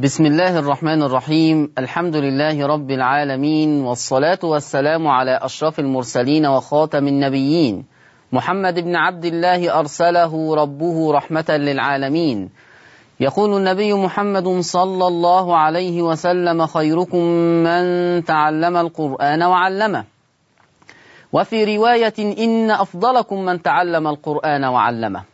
بسم الله الرحمن الرحيم الحمد لله رب العالمين والصلاة والسلام على أشرف المرسلين وخاتم النبيين محمد بن عبد الله أرسله ربه رحمة للعالمين يقول النبي محمد صلى الله عليه وسلم خيركم من تعلم القرآن وعلمه وفي رواية إن أفضلكم من تعلم القرآن وعلمه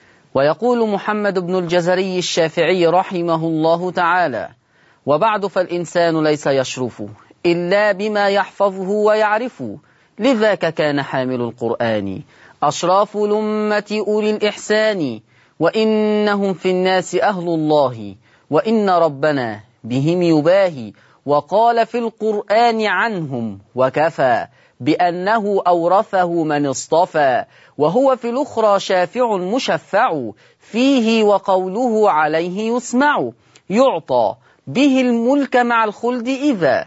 ويقول محمد بن الجزري الشافعي رحمه الله تعالى وبعد فالإنسان ليس يشرف إلا بما يحفظه ويعرف لذاك كان حامل القرآن أشراف الأمة أولي الإحسان وإنهم في الناس أهل الله وإن ربنا بهم يباهي وقال في القرآن عنهم وكفى بأنه أورثه من اصطفى وهو في الأخرى شافع مشفع فيه وقوله عليه يسمع يعطى به الملك مع الخلد إذا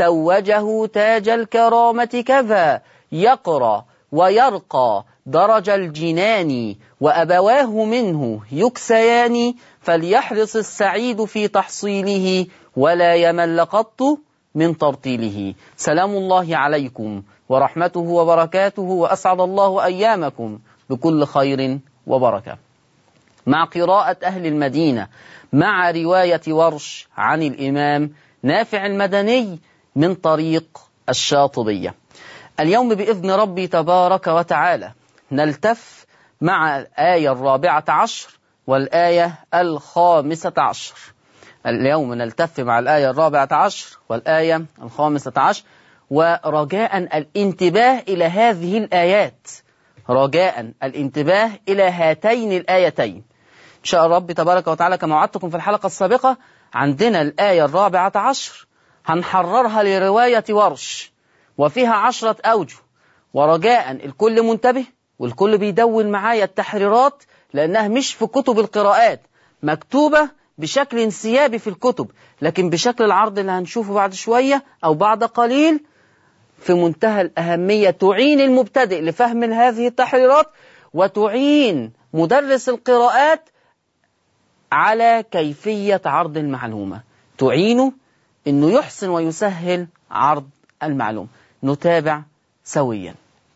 توجه تاج الكرامة كذا يقرى ويرقى درج الجنان وأبواه منه يكسيان فليحرص السعيد في تحصيله ولا يمل قط من ترتيله سلام الله عليكم ورحمته وبركاته وأسعد الله أيامكم بكل خير وبركة مع قراءة أهل المدينة مع رواية ورش عن الإمام نافع المدني من طريق الشاطبية اليوم بإذن ربي تبارك وتعالى نلتف مع الآية الرابعة عشر والآية الخامسة عشر اليوم نلتف مع الآية الرابعة عشر والآية الخامسة عشر ورجاء الانتباه إلى هذه الآيات رجاء الانتباه إلى هاتين الآيتين إن شاء رب تبارك وتعالى كما وعدتكم في الحلقة السابقة عندنا الآية الرابعة عشر هنحررها لرواية ورش وفيها عشرة أوجه ورجاء الكل منتبه والكل بيدون معايا التحريرات لأنها مش في كتب القراءات مكتوبة بشكل انسيابي في الكتب لكن بشكل العرض اللي هنشوفه بعد شوية أو بعد قليل في منتهى الأهمية تعين المبتدئ لفهم هذه التحريرات وتعين مدرس القراءات على كيفية عرض المعلومة تعينه أنه يحسن ويسهل عرض المعلومة نتابع سويا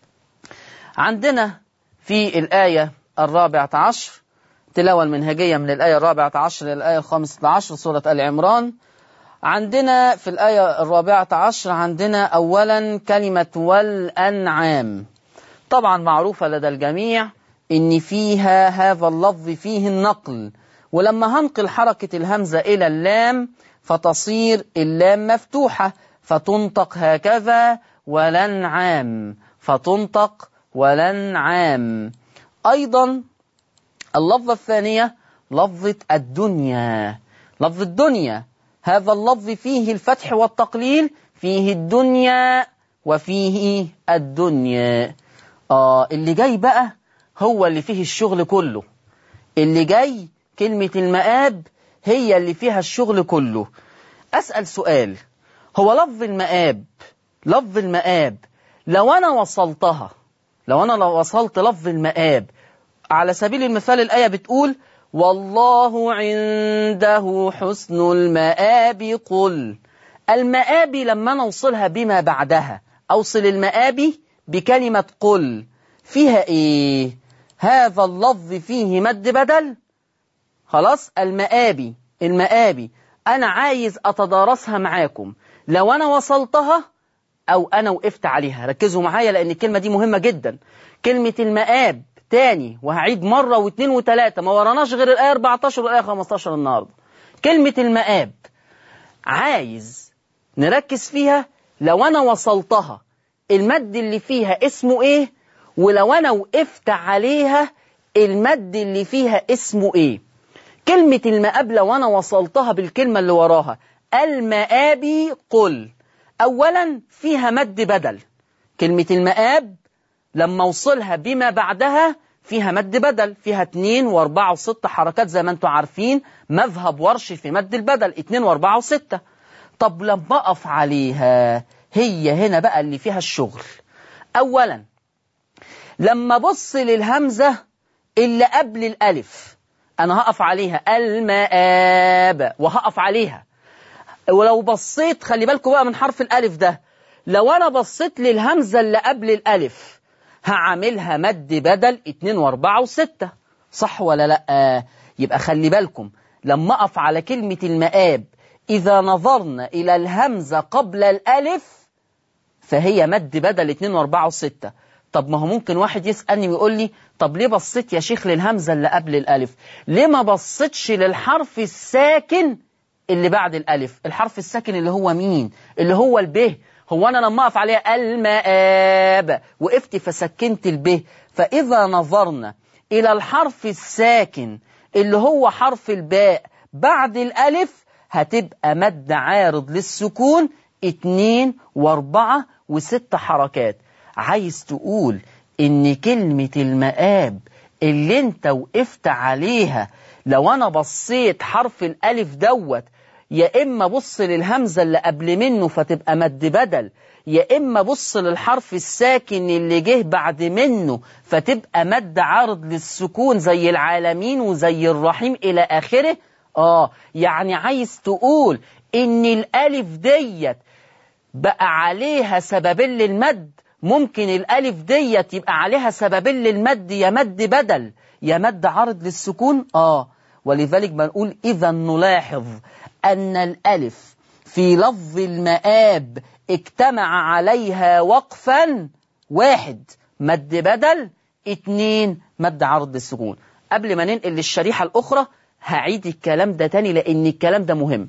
عندنا في الآية الرابعة عشر التلاوة المنهجية من الآية الرابعة عشر إلى الآية الخامسة عشر سورة آل عمران عندنا في الآية الرابعة عشر عندنا أولا كلمة والأنعام طبعا معروفة لدى الجميع إن فيها هذا اللفظ فيه النقل ولما هنقل حركة الهمزة إلى اللام فتصير اللام مفتوحة فتنطق هكذا ولنعام فتنطق ولنعام أيضا اللفظة الثانية لفظة الدنيا لفظ الدنيا هذا اللفظ فيه الفتح والتقليل فيه الدنيا وفيه الدنيا آه اللي جاي بقى هو اللي فيه الشغل كله اللي جاي كلمة المآب هي اللي فيها الشغل كله أسأل سؤال هو لفظ المآب لفظ المآب لو أنا وصلتها لو أنا لو وصلت لفظ المآب على سبيل المثال الآية بتقول والله عنده حسن المآب قل المآب لما نوصلها بما بعدها أوصل المآب بكلمة قل فيها إيه هذا اللفظ فيه مد بدل خلاص المآبي المآبي أنا عايز أتدارسها معاكم لو أنا وصلتها أو أنا وقفت عليها ركزوا معايا لأن الكلمة دي مهمة جدا كلمة المآب تاني وهعيد مرة واثنين وثلاثة ما وراناش غير الآية 14 والآية 15 النهاردة كلمة المآب عايز نركز فيها لو أنا وصلتها المد اللي فيها اسمه إيه ولو أنا وقفت عليها المد اللي فيها اسمه إيه كلمة المآب لو أنا وصلتها بالكلمة اللي وراها المآبي قل أولا فيها مد بدل كلمة المآب لما اوصلها بما بعدها فيها مد بدل فيها اتنين واربعة وستة حركات زي ما انتم عارفين مذهب ورش في مد البدل اتنين واربعة وستة طب لما اقف عليها هي هنا بقى اللي فيها الشغل اولا لما بص للهمزة اللي قبل الالف أنا هقف عليها المآب وهقف عليها ولو بصيت خلي بالكم بقى من حرف الألف ده لو أنا بصيت للهمزة اللي قبل الألف هعملها مد بدل 2 و4 و6 صح ولا لأ يبقى خلي بالكم لما أقف على كلمة المآب إذا نظرنا إلى الهمزة قبل الألف فهي مد بدل 2 و4 و6 طب ما هو ممكن واحد يسألني ويقول لي طب ليه بصيت يا شيخ للهمزة اللي قبل الألف ليه ما بصيتش للحرف الساكن اللي بعد الألف الحرف الساكن اللي هو مين اللي هو الب هو أنا لما أقف عليها المآب وقفت فسكنت الب فإذا نظرنا إلى الحرف الساكن اللي هو حرف الباء بعد الألف هتبقى مد عارض للسكون اتنين واربعة وست حركات عايز تقول ان كلمة المآب اللي انت وقفت عليها لو انا بصيت حرف الالف دوت يا اما بص للهمزة اللي قبل منه فتبقى مد بدل يا اما بص للحرف الساكن اللي جه بعد منه فتبقى مد عارض للسكون زي العالمين وزي الرحيم الى اخره اه يعني عايز تقول ان الالف ديت بقى عليها سببين للمد ممكن الألف ديت يبقى عليها سببين للمد يا مد بدل يا مد عرض للسكون آه ولذلك بنقول إذا نلاحظ أن الألف في لفظ المآب اجتمع عليها وقفا واحد مد بدل اتنين مد عرض للسكون قبل ما ننقل للشريحة الأخرى هعيد الكلام ده تاني لأن الكلام ده مهم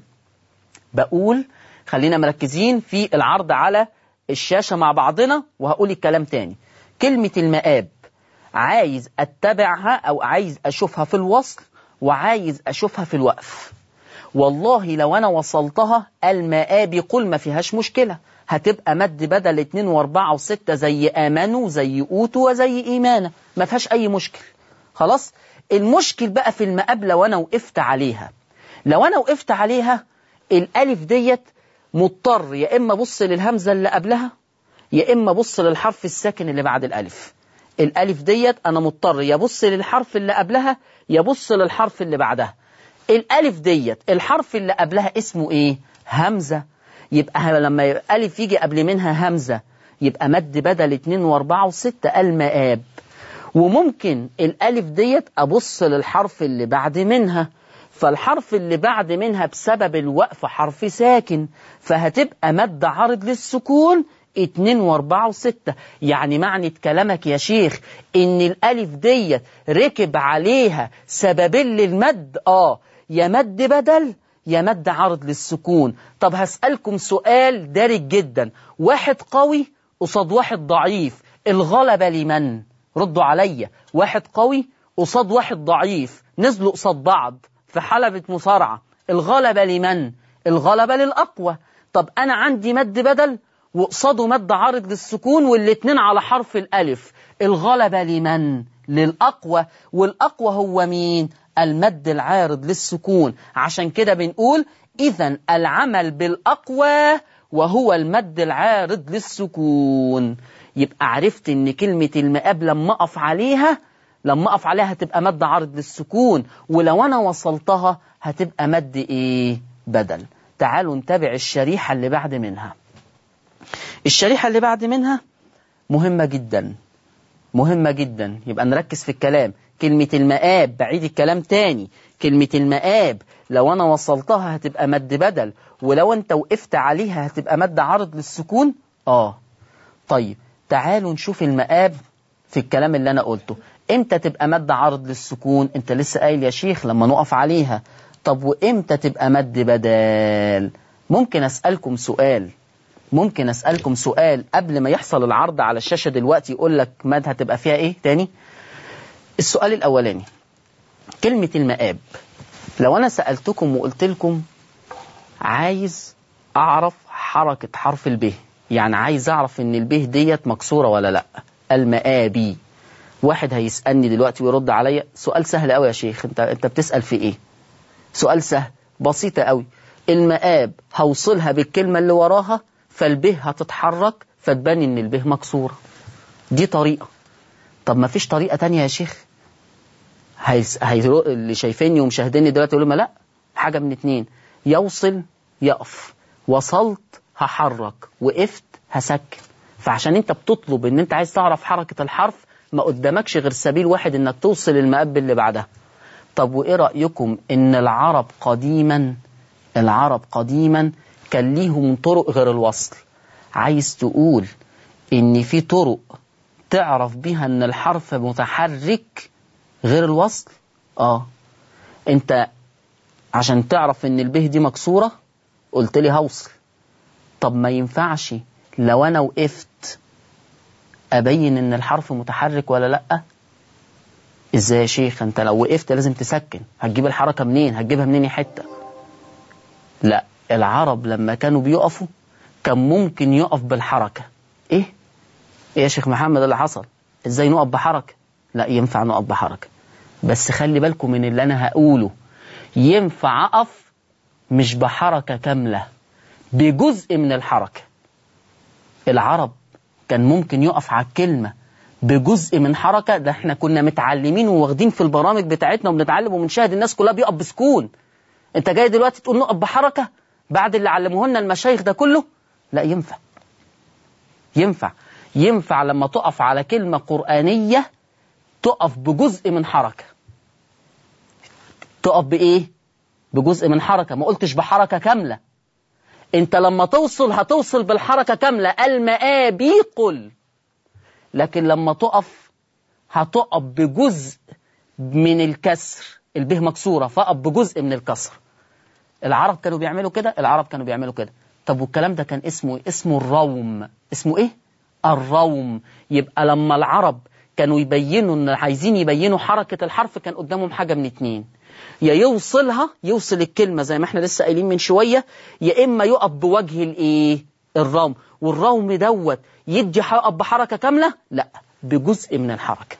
بقول خلينا مركزين في العرض على الشاشة مع بعضنا وهقول الكلام تاني كلمة المآب عايز أتبعها أو عايز أشوفها في الوصل وعايز أشوفها في الوقف والله لو أنا وصلتها المآب قل ما فيهاش مشكلة هتبقى مد بدل 2 و4 و6 زي آمنوا زي أوتوا وزي إيمانا ما فيهاش أي مشكل خلاص المشكل بقى في المآب لو أنا وقفت عليها لو أنا وقفت عليها الألف ديت مضطر يا إما بص للهمزة اللي قبلها يا إما بص للحرف الساكن اللي بعد الألف الألف ديت أنا مضطر يبص للحرف اللي قبلها يبص للحرف اللي بعدها الألف ديت الحرف اللي قبلها اسمه إيه همزة يبقى لما الألف يجي قبل منها همزة يبقى مد بدل 2 و4 و6 المآب وممكن الألف ديت أبص للحرف اللي بعد منها فالحرف اللي بعد منها بسبب الوقف حرف ساكن فهتبقى مد عرض للسكون اتنين واربعة وستة يعني معنى كلامك يا شيخ ان الالف ديت ركب عليها سببين للمد اه يا مد بدل يا مد عرض للسكون طب هسألكم سؤال دارج جدا واحد قوي قصاد واحد ضعيف الغلبة لمن ردوا عليا واحد قوي قصاد واحد ضعيف نزلوا قصاد بعض في حلبة مصارعة الغلبة لمن الغلبة للأقوى طب أنا عندي مد بدل وقصاده مد عارض للسكون والاتنين على حرف الألف الغلبة لمن للأقوى والأقوى هو مين المد العارض للسكون عشان كده بنقول إذا العمل بالأقوى وهو المد العارض للسكون يبقى عرفت ان كلمة المآب لما أقف عليها لما أقف عليها هتبقى مد عرض للسكون ولو أنا وصلتها هتبقى مد إيه بدل تعالوا نتابع الشريحة اللي بعد منها الشريحة اللي بعد منها مهمة جدا مهمة جدا يبقى نركز في الكلام كلمة المآب بعيد الكلام تاني كلمة المآب لو أنا وصلتها هتبقى مد بدل ولو أنت وقفت عليها هتبقى مد عرض للسكون آه طيب تعالوا نشوف المآب في الكلام اللي أنا قلته امتى تبقى مد عرض للسكون انت لسه قايل يا شيخ لما نقف عليها طب وامتى تبقى مد بدل ممكن اسالكم سؤال ممكن اسالكم سؤال قبل ما يحصل العرض على الشاشه دلوقتي يقول لك مد هتبقى فيها ايه تاني السؤال الاولاني كلمه المآب لو انا سالتكم وقلت لكم عايز اعرف حركه حرف الب يعني عايز اعرف ان الب ديت مكسوره ولا لا المآبي واحد هيسألني دلوقتي ويرد عليا سؤال سهل قوي يا شيخ انت انت بتسأل في ايه سؤال سهل بسيطة قوي المآب هوصلها بالكلمة اللي وراها فالبه هتتحرك فتبان ان البه مكسورة دي طريقة طب ما فيش طريقة تانية يا شيخ هيس... هيرو... اللي شايفيني ومشاهديني دلوقتي يقولوا ما لا حاجة من اتنين يوصل يقف وصلت هحرك وقفت هسكن فعشان انت بتطلب ان انت عايز تعرف حركة الحرف ما قدامكش غير سبيل واحد انك توصل المقاب اللي بعدها طب وايه رأيكم ان العرب قديما العرب قديما كان ليهم طرق غير الوصل عايز تقول ان في طرق تعرف بيها ان الحرف متحرك غير الوصل اه انت عشان تعرف ان البه دي مكسورة قلت لي هوصل طب ما ينفعش لو انا وقفت ابين ان الحرف متحرك ولا لا ازاي يا شيخ انت لو وقفت لازم تسكن هتجيب الحركة منين هتجيبها منين حتة لا العرب لما كانوا بيقفوا كان ممكن يقف بالحركة ايه ايه يا شيخ محمد اللي حصل ازاي نقف بحركة لا ينفع نقف بحركة بس خلي بالكم من اللي انا هقوله ينفع اقف مش بحركة كاملة بجزء من الحركة العرب كان ممكن يقف على الكلمة بجزء من حركة ده احنا كنا متعلمين وواخدين في البرامج بتاعتنا وبنتعلم وبنشاهد الناس كلها بيقف بسكون انت جاي دلوقتي تقول نقف بحركة بعد اللي علموه لنا المشايخ ده كله لا ينفع ينفع ينفع لما تقف على كلمة قرآنية تقف بجزء من حركة تقف بإيه؟ بجزء من حركة ما قلتش بحركة كاملة انت لما توصل هتوصل بالحركة كاملة المآبي قل لكن لما تقف هتقف بجزء من الكسر البه مكسورة فقف بجزء من الكسر العرب كانوا بيعملوا كده العرب كانوا بيعملوا كده طب والكلام ده كان اسمه اسمه الروم اسمه ايه الروم يبقى لما العرب كانوا يبينوا ان عايزين يبينوا حركة الحرف كان قدامهم حاجة من اتنين يا يوصلها يوصل الكلمة زي ما احنا لسه قايلين من شوية يا اما يقف بوجه الايه الروم والروم دوت يدي يقف بحركة كاملة لا بجزء من الحركة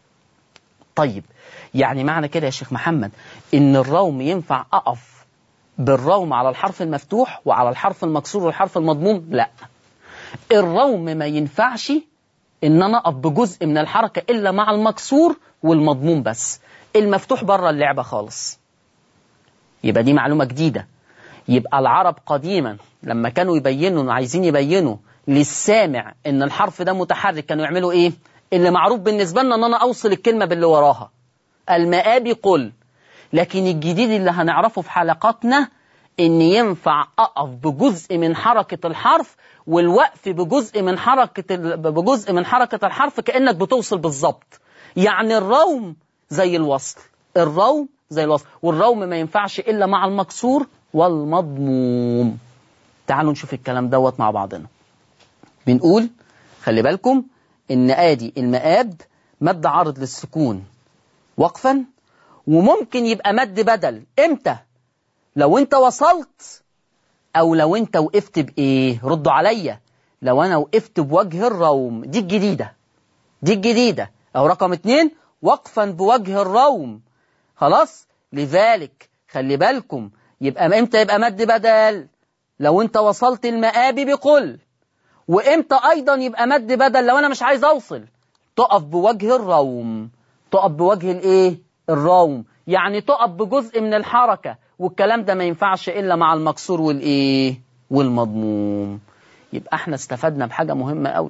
طيب يعني معنى كده يا شيخ محمد ان الروم ينفع اقف بالروم على الحرف المفتوح وعلى الحرف المكسور والحرف المضموم لا الروم ما ينفعش ان انا اقف بجزء من الحركة الا مع المكسور والمضموم بس المفتوح بره اللعبة خالص يبقى دي معلومة جديدة يبقى العرب قديما لما كانوا يبينوا عايزين يبينوا للسامع ان الحرف ده متحرك كانوا يعملوا ايه اللي معروف بالنسبة لنا ان انا اوصل الكلمة باللي وراها المآبي قل لكن الجديد اللي هنعرفه في حلقاتنا ان ينفع اقف بجزء من حركة الحرف والوقف بجزء من حركة بجزء من حركة الحرف كأنك بتوصل بالظبط يعني الروم زي الوصل الروم زي الوصل والروم ما ينفعش إلا مع المكسور والمضموم تعالوا نشوف الكلام دوت مع بعضنا بنقول خلي بالكم إن آدي المآب مد عارض للسكون وقفا وممكن يبقى مد بدل إمتى لو أنت وصلت أو لو أنت وقفت بإيه ردوا عليا لو أنا وقفت بوجه الروم دي الجديدة دي الجديدة أو رقم اتنين وقفا بوجه الروم خلاص لذلك خلي بالكم يبقى امتى يبقى مد بدل لو انت وصلت المآبي بقل وامتى ايضا يبقى مد بدل لو انا مش عايز اوصل تقف بوجه الروم تقف بوجه الايه الروم يعني تقف بجزء من الحركة والكلام ده ما ينفعش الا مع المكسور والايه والمضموم يبقى احنا استفدنا بحاجة مهمة قوي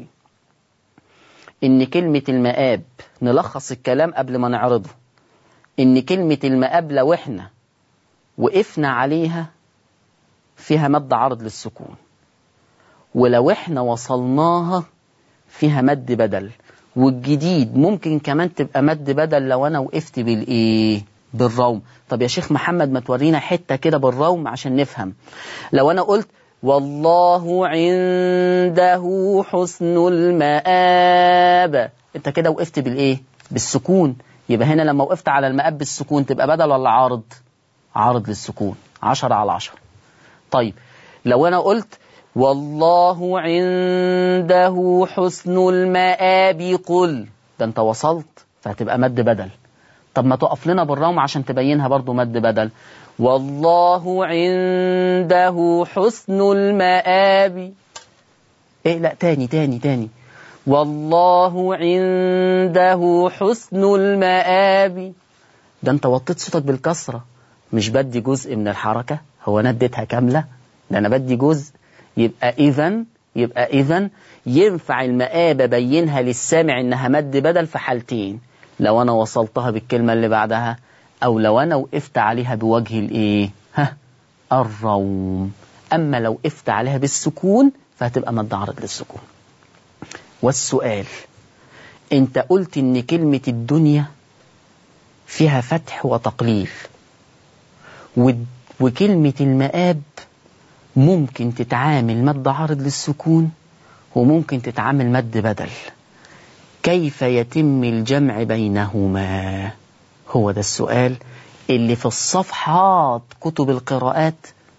إن كلمة المآب نلخص الكلام قبل ما نعرضه إن كلمة المآب لو إحنا وقفنا عليها فيها مد عرض للسكون ولو إحنا وصلناها فيها مد بدل والجديد ممكن كمان تبقى مد بدل لو أنا وقفت بالإيه بالروم طب يا شيخ محمد ما تورينا حتة كده بالروم عشان نفهم لو أنا قلت والله عنده حسن المآب انت كده وقفت بالايه بالسكون يبقى هنا لما وقفت على المآب بالسكون تبقى بدل ولا عارض عارض للسكون عشرة على عشرة طيب لو انا قلت والله عنده حسن المآب قل ده انت وصلت فهتبقى مد بدل طب ما تقف لنا بالروم عشان تبينها برضو مد بدل والله عنده حسن المآب ايه لا تاني تاني تاني والله عنده حسن المآب ده انت وطيت صوتك بالكسرة مش بدي جزء من الحركة هو انا اديتها كاملة ده انا بدي جزء يبقى اذا يبقى اذا ينفع المآب ابينها للسامع انها مد بدل في حالتين لو انا وصلتها بالكلمة اللي بعدها او لو انا وقفت عليها بوجه الايه ها الروم اما لو وقفت عليها بالسكون فهتبقى مد عرض للسكون والسؤال انت قلت ان كلمة الدنيا فيها فتح وتقليل وكلمة المآب ممكن تتعامل مد عارض للسكون وممكن تتعامل مد بدل كيف يتم الجمع بينهما هو ده السؤال اللي في الصفحات كتب القراءات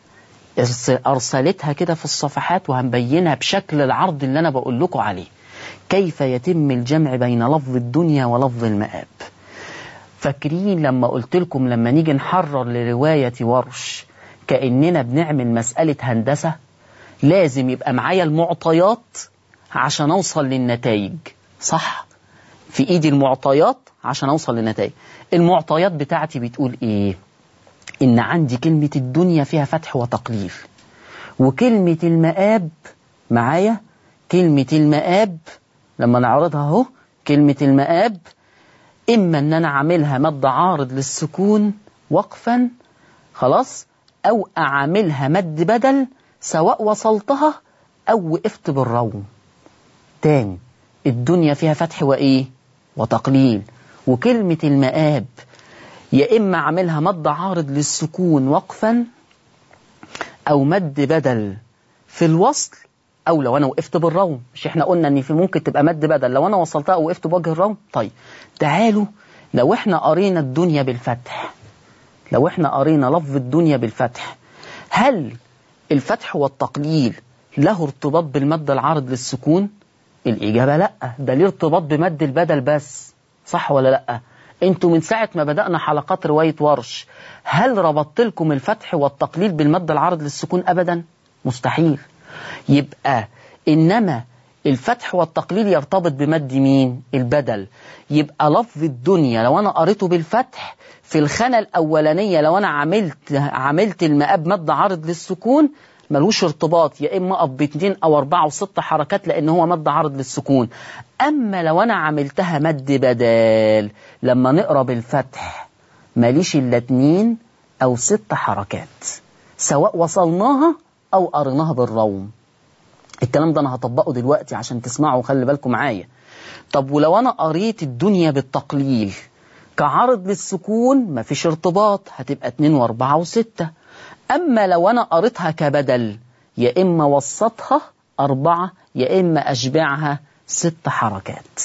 أرسلتها كده في الصفحات وهنبينها بشكل العرض اللي أنا بقول لكم عليه كيف يتم الجمع بين لفظ الدنيا ولفظ المآب فاكرين لما قلت لكم لما نيجي نحرر لرواية ورش كأننا بنعمل مسألة هندسة لازم يبقى معايا المعطيات عشان أوصل للنتائج صح في إيدي المعطيات عشان أوصل للنتائج المعطيات بتاعتي بتقول إيه إن عندي كلمة الدنيا فيها فتح وتقليل وكلمة المآب معايا كلمة المآب لما نعرضها اهو كلمة المآب إما إن أنا أعملها مد عارض للسكون وقفا خلاص أو أعملها مد بدل سواء وصلتها أو وقفت بالروم تاني الدنيا فيها فتح وإيه وتقليل وكلمة المآب يا إما أعملها مد عارض للسكون وقفا أو مد بدل في الوصل أو لو أنا وقفت بالروم مش إحنا قلنا إن في ممكن تبقى مد بدل لو أنا وصلتها أو وقفت بوجه الروم طيب تعالوا لو إحنا قرينا الدنيا بالفتح لو إحنا قرينا لفظ الدنيا بالفتح هل الفتح والتقليل له ارتباط بالمد العارض للسكون الإجابة لأ ده ليه ارتباط بمد البدل بس صح ولا لأ انتوا من ساعة ما بدأنا حلقات رواية ورش هل ربطت لكم الفتح والتقليل بالمد العارض للسكون أبدا مستحيل يبقى إنما الفتح والتقليل يرتبط بمد مين البدل يبقى لفظ الدنيا لو أنا قريته بالفتح في الخانة الأولانية لو أنا عملت عملت المقاب مد عارض للسكون ملوش ارتباط يا إما أقف باتنين أو أربعة وست حركات لأن هو مد عارض للسكون أما لو أنا عملتها مد بدال لما نقرأ بالفتح ماليش إلا اتنين أو ست حركات سواء وصلناها أو قريناها بالروم الكلام ده أنا هطبقه دلوقتي عشان تسمعوا خلي بالكم معايا طب ولو أنا قريت الدنيا بالتقليل كعرض للسكون مفيش ارتباط هتبقى اتنين واربعة وستة أما لو أنا قريتها كبدل يا إما وسطها أربعة يا إما أشبعها ست حركات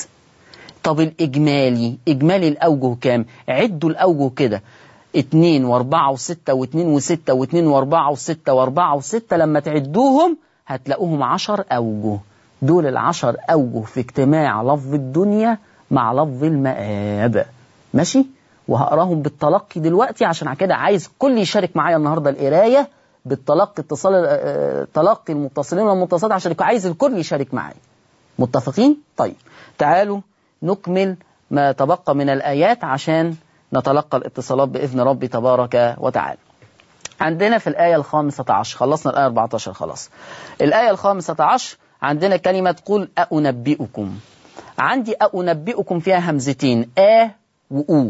طب الإجمالي إجمالي الأوجه كام عدوا الأوجه كده اتنين واربعة وستة واتنين وستة واتنين واربعة وستة واربعة وستة لما تعدوهم هتلاقوهم عشر أوجه دول العشر أوجه في اجتماع لفظ الدنيا مع لفظ المآب ماشي وهقراهم بالتلقي دلوقتي عشان كده عايز كل يشارك معايا النهارده القرايه بالتلقي اتصال تلقي المتصلين والمتصلات عشان يبقى عايز الكل يشارك معايا متفقين طيب تعالوا نكمل ما تبقى من الايات عشان نتلقى الاتصالات باذن ربي تبارك وتعالى عندنا في الآية الخامسة عشر خلصنا الآية 14 خلاص الآية الخامسة عشر عندنا كلمة تقول أنبئكم عندي أنبئكم فيها همزتين آ وأو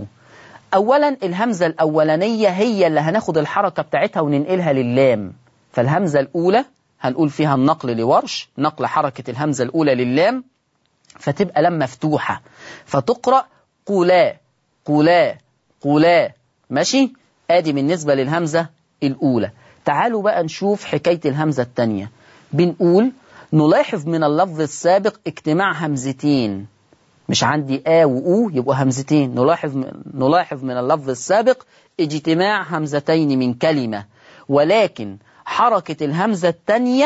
أولا الهمزة الأولانية هي اللي هناخد الحركة بتاعتها وننقلها لللام فالهمزة الأولى هنقول فيها النقل لورش نقل حركة الهمزة الأولى لللام فتبقى لام مفتوحة فتقرأ قولا قولا قولا ماشي ادي بالنسبة للهمزة الأولى تعالوا بقى نشوف حكاية الهمزة الثانية بنقول نلاحظ من اللفظ السابق اجتماع همزتين مش عندي آ وأو يبقوا همزتين نلاحظ نلاحظ من اللفظ السابق اجتماع همزتين من كلمة ولكن حركة الهمزة الثانية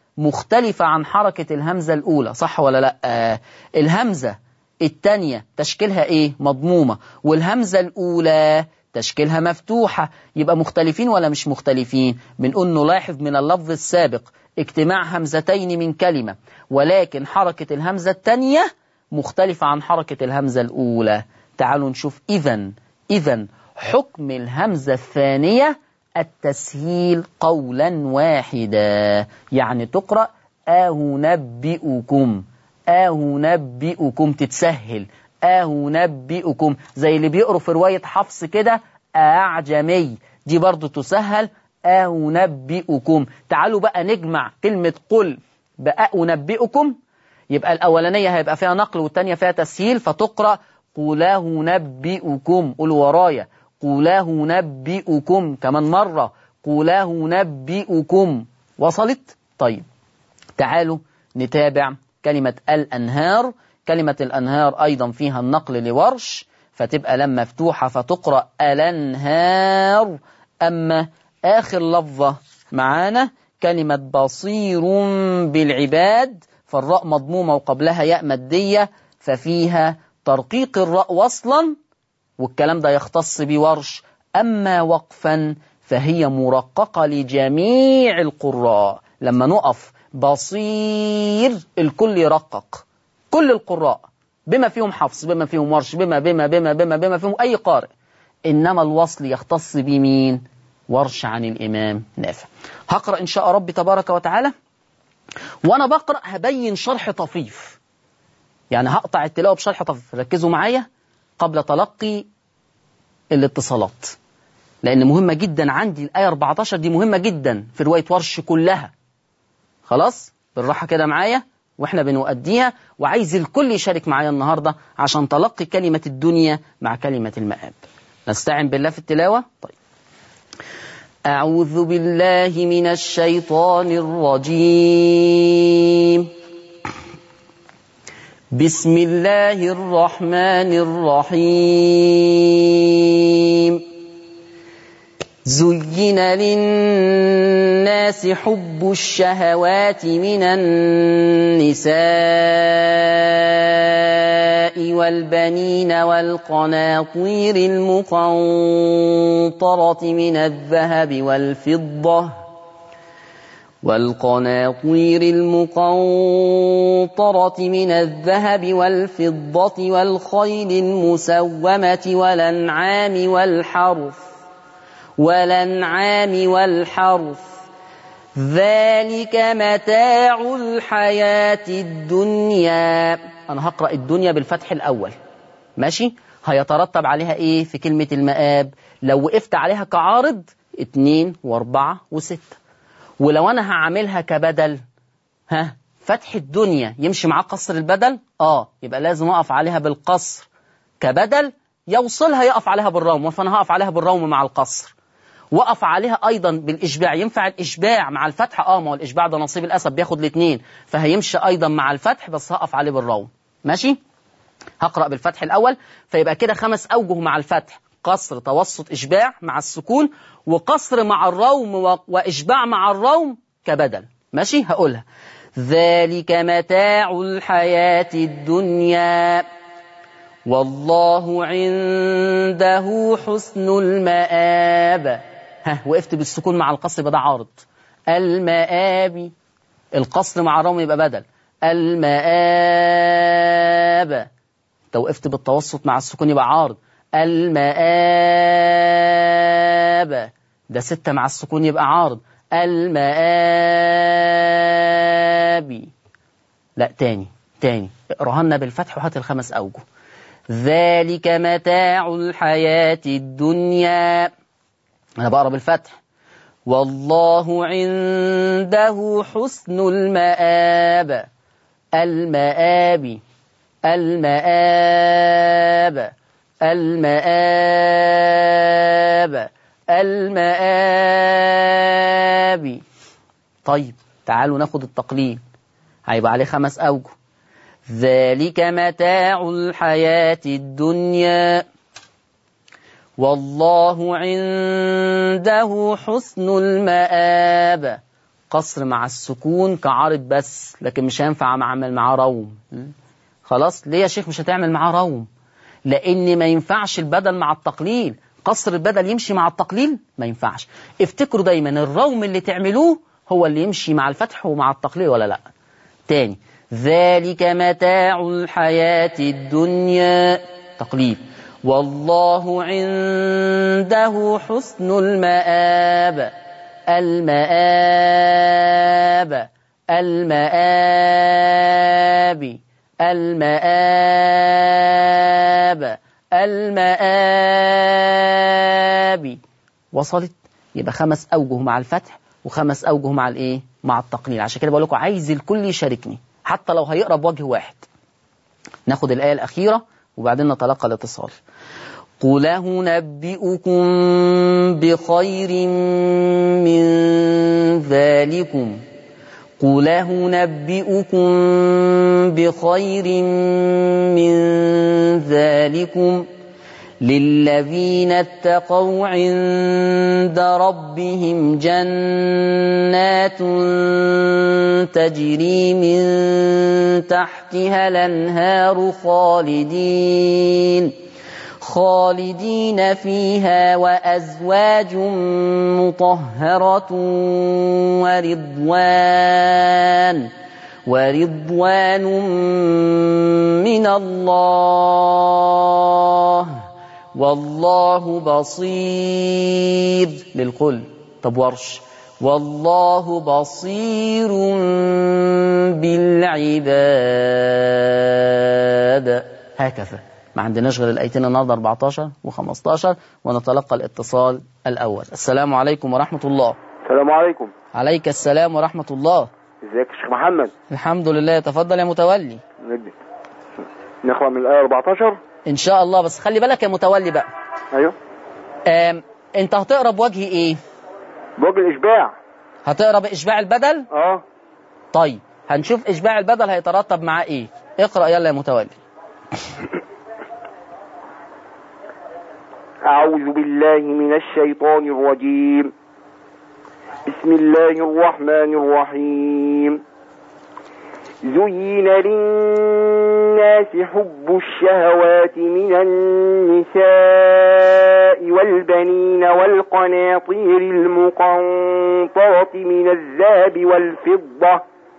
مختلفة عن حركة الهمزة الأولى صح ولا لا آه الهمزة الثانية تشكيلها إيه مضمومة والهمزة الأولى تشكيلها مفتوحة يبقى مختلفين ولا مش مختلفين بنقول نلاحظ من اللفظ السابق اجتماع همزتين من كلمة ولكن حركة الهمزة الثانية مختلفة عن حركة الهمزة الأولى تعالوا نشوف إذا إذا حكم الهمزة الثانية التسهيل قولا واحدا يعني تقرأ أهنبئكم أهنبئكم تتسهل أهنبئكم زي اللي بيقروا في رواية حفص كده أعجمي دي برضو تسهل أنبئكم تعالوا بقى نجمع كلمة قل بقى أنبئكم يبقى الأولانية هيبقى فيها نقل والتانية فيها تسهيل فتقرأ قوله نبئكم قولوا ورايا قوله نبئكم كمان مرة قوله نبئكم وصلت طيب تعالوا نتابع كلمة الأنهار كلمة الأنهار أيضا فيها النقل لورش فتبقى لما مفتوحة فتقرأ الأنهار أما آخر لفظة معانا كلمة بصير بالعباد فالراء مضمومة وقبلها ياء مادية ففيها ترقيق الراء وصلا والكلام ده يختص بورش أما وقفا فهي مرققة لجميع القراء لما نقف بصير الكل يرقق كل القراء بما فيهم حفص بما فيهم ورش بما بما بما بما بما فيهم أي قارئ إنما الوصل يختص بمين ورش عن الإمام نافع هقرأ إن شاء ربي تبارك وتعالى وأنا بقرأ هبين شرح طفيف يعني هقطع التلاوة بشرح طفيف ركزوا معايا قبل تلقي الاتصالات لأن مهمة جدا عندي الآية 14 دي مهمة جدا في رواية ورش كلها خلاص بالراحة كده معايا واحنا بنؤديها وعايز الكل يشارك معايا النهاردة عشان تلقي كلمة الدنيا مع كلمة المآب نستعن بالله في التلاوة طيب أعوذ بالله من الشيطان الرجيم بسم الله الرحمن الرحيم زين للناس حب الشهوات من النساء والبنين والقناطير المقنطرة من الذهب والفضة والقناطير المقنطرة من الذهب والفضة والخيل المسومة والأنعام والحرث والأنعام والحرث ذلك متاع الحياة الدنيا أنا هقرأ الدنيا بالفتح الأول ماشي هيترتب عليها إيه في كلمة المآب لو وقفت عليها كعارض اتنين واربعة وستة ولو أنا هعملها كبدل ها فتح الدنيا يمشي معاه قصر البدل اه يبقى لازم أقف عليها بالقصر كبدل يوصلها يقف عليها بالروم فأنا هقف عليها بالروم مع القصر وقف عليها ايضا بالاشباع ينفع الاشباع مع الفتح اه ما هو الاشباع ده نصيب الاسد بياخد الاثنين فهيمشي ايضا مع الفتح بس هقف عليه بالروم ماشي هقرا بالفتح الاول فيبقى كده خمس اوجه مع الفتح قصر توسط اشباع مع السكون وقصر مع الروم و... واشباع مع الروم كبدل ماشي هقولها ذلك متاع الحياة الدنيا والله عنده حسن المآب ها وقفت بالسكون مع القصر يبقى ده عارض المآب القصر مع الروم يبقى بدل المآب انت وقفت بالتوسط مع السكون يبقى عارض المآب ده ستة مع السكون يبقى عارض المآب لا تاني تاني اقراها لنا بالفتح وهات الخمس أوجه ذلك متاع الحياة الدنيا أنا بقرا بالفتح والله عنده حسن المآب المآب المآب المآب المآب طيب تعالوا ناخد التقليد هيبقى عليه خمس أوجه ذلك متاع الحياة الدنيا والله عنده حسن المآب قصر مع السكون كعارض بس لكن مش هينفع اعمل معاه روم خلاص ليه يا شيخ مش هتعمل معاه روم لان ما ينفعش البدل مع التقليل قصر البدل يمشي مع التقليل ما ينفعش افتكروا دايما الروم اللي تعملوه هو اللي يمشي مع الفتح ومع التقليل ولا لا تاني ذلك متاع الحياة الدنيا تقليل والله عنده حسن المآب المآب المآب المآب المآب وصلت يبقى خمس أوجه مع الفتح وخمس أوجه مع الإيه مع التقليل عشان كده بقول لكم عايز الكل يشاركني حتى لو هيقرا بوجه واحد ناخد الآية الأخيرة وبعدين نتلقى الاتصال قل أنبئكم بخير من ذلكم قل أنبئكم بخير من ذلكم للذين اتقوا عند ربهم جنات تجري من تحتها الانهار خالدين خالدين فيها وازواج مطهره ورضوان ورضوان من الله والله بصير للكل طب ورش والله بصير بالعباد هكذا ما عندناش غير الايتين النهارده 14 و15 ونتلقى الاتصال الاول السلام عليكم ورحمه الله السلام عليكم عليك السلام ورحمه الله ازيك يا شيخ محمد الحمد لله تفضل يا متولي نجد نقرا من الايه 14 ان شاء الله بس خلي بالك يا متولي بقى ايوه آم، انت هتقرا بوجه ايه بوجه الاشباع هتقرا باشباع البدل اه طيب هنشوف اشباع البدل هيترتب معاه ايه اقرا يلا يا متولي اعوذ بالله من الشيطان الرجيم بسم الله الرحمن الرحيم زين للناس حب الشهوات من النساء والبنين والقناطير المقنطرة من الذهب والفضة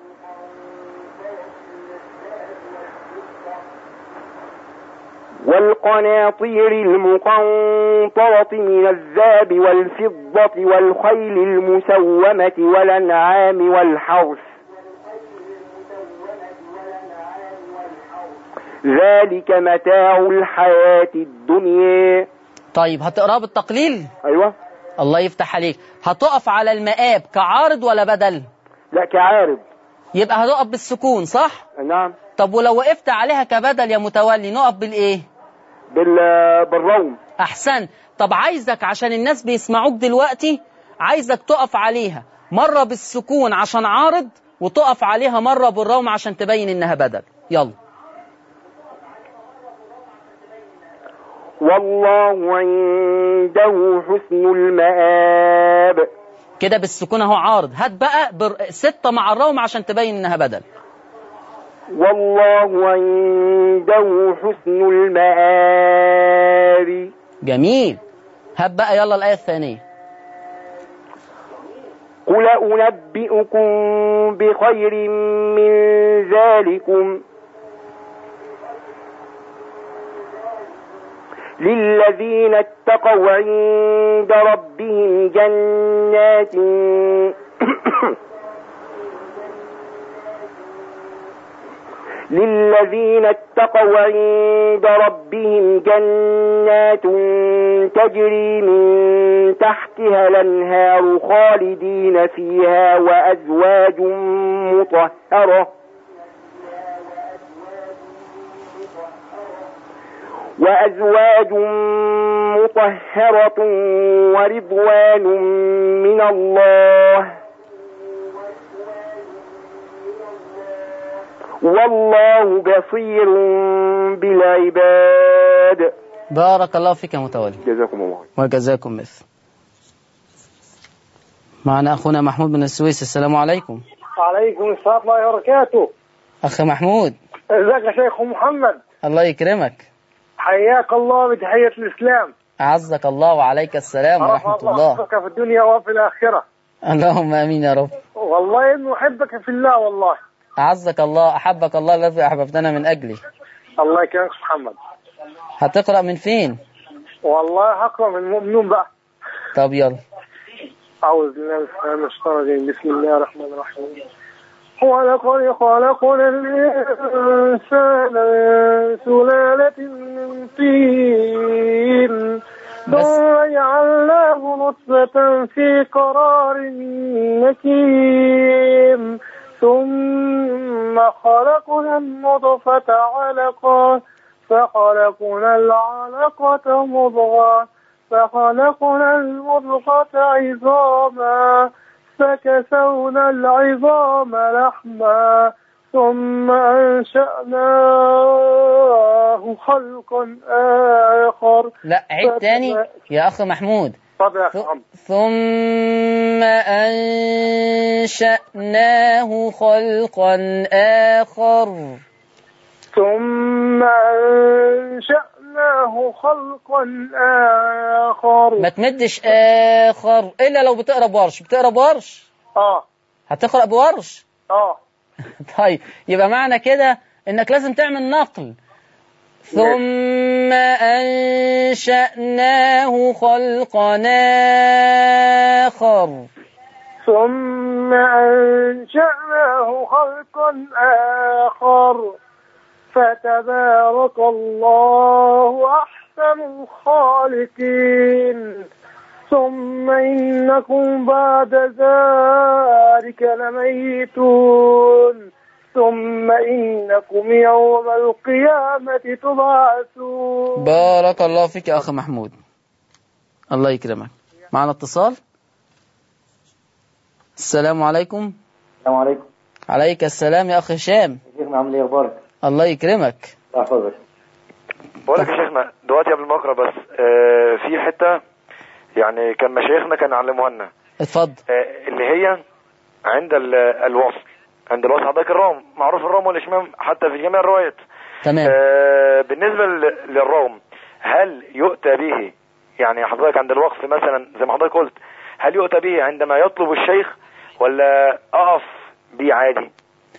والقناطير المقنطرة من الذهب والفضة والخيل المسومة والأنعام والحرث ذلك متاع الحياة الدنيا طيب هتقراه بالتقليل أيوة الله يفتح عليك هتقف على المآب كعارض ولا بدل لا كعارض يبقى هتقف بالسكون صح نعم طب ولو وقفت عليها كبدل يا متولي نقف بالايه بال بالروم احسن طب عايزك عشان الناس بيسمعوك دلوقتي عايزك تقف عليها مرة بالسكون عشان عارض وتقف عليها مرة بالروم عشان تبين انها بدل يلا والله عنده حسن المآب كده بالسكون اهو عارض هات بقى بر... ستة مع الروم عشان تبين انها بدل والله عنده حسن المآب جميل هات بقى يلا الآية الثانية قل أنبئكم بخير من ذلكم للذين اتقوا عند ربهم جنات للذين اتقوا عند ربهم جنات تجري من تحتها الانهار خالدين فيها وازواج مطهره وأزواج مطهرة ورضوان من الله والله بصير بالعباد بارك الله فيك يا متولي جزاكم الله خير. وجزاكم مثل معنا أخونا محمود من السويس السلام عليكم وعليكم السلام ورحمة الله وبركاته أخ محمود ازيك يا شيخ محمد الله يكرمك حياك الله بتحية الإسلام أعزك الله وعليك السلام ورحمة رفع الله حفظك في الدنيا وفي الآخرة اللهم آمين يا رب والله إنه أحبك في الله والله أعزك الله أحبك الله الذي أحببتنا من أجله الله يكرمك يا محمد هتقرأ من فين والله هقرا من المؤمنون بقى طب يلا أعوذ بالله من الشيطان الرجيم بسم الله الرحمن الرحيم ولقد خلقنا الإنسان من سلالة من طين ثم جعلناه نطفة في قرار مكين ثم خلقنا النطفة علقة فخلقنا العلقة مضغة فخلقنا المضغة عظاما فكسونا العظام لحما ثم أنشأناه خلقا آخر لا عيد تاني يا أخ محمود طب يا أخي ث- عمرو. ثم أنشأناه خلقا آخر ثم أنشأناه خلقا آخر ما تمدش آخر إلا لو بتقرأ بورش بتقرأ بورش آه هتقرأ بورش آه طيب يبقى معنى كده إنك لازم تعمل نقل ثم أنشأناه خلقا آخر ثم أنشأناه خلقا آخر فتبارك الله أحسن الخالقين ثم إنكم بعد ذلك لميتون ثم إنكم يوم القيامة تبعثون بارك الله فيك يا أخ محمود الله يكرمك معنا اتصال السلام عليكم السلام عليكم عليك السلام يا أخ هشام شيخنا عامل ايه اخبارك؟ الله يكرمك الله يحفظك بقول لك يا شيخنا دلوقتي قبل ما اقرا بس آه في حته يعني كان مشايخنا كان علموها لنا اتفضل آه اللي هي عند ال- الوصل عند الوصل حضرتك الروم معروف الروم والاشمام حتى في جميع الروايات تمام آه بالنسبه لل- للروم هل يؤتى به يعني حضرتك عند الوقف مثلا زي ما حضرتك قلت هل يؤتى به عندما يطلب الشيخ ولا اقف بيه عادي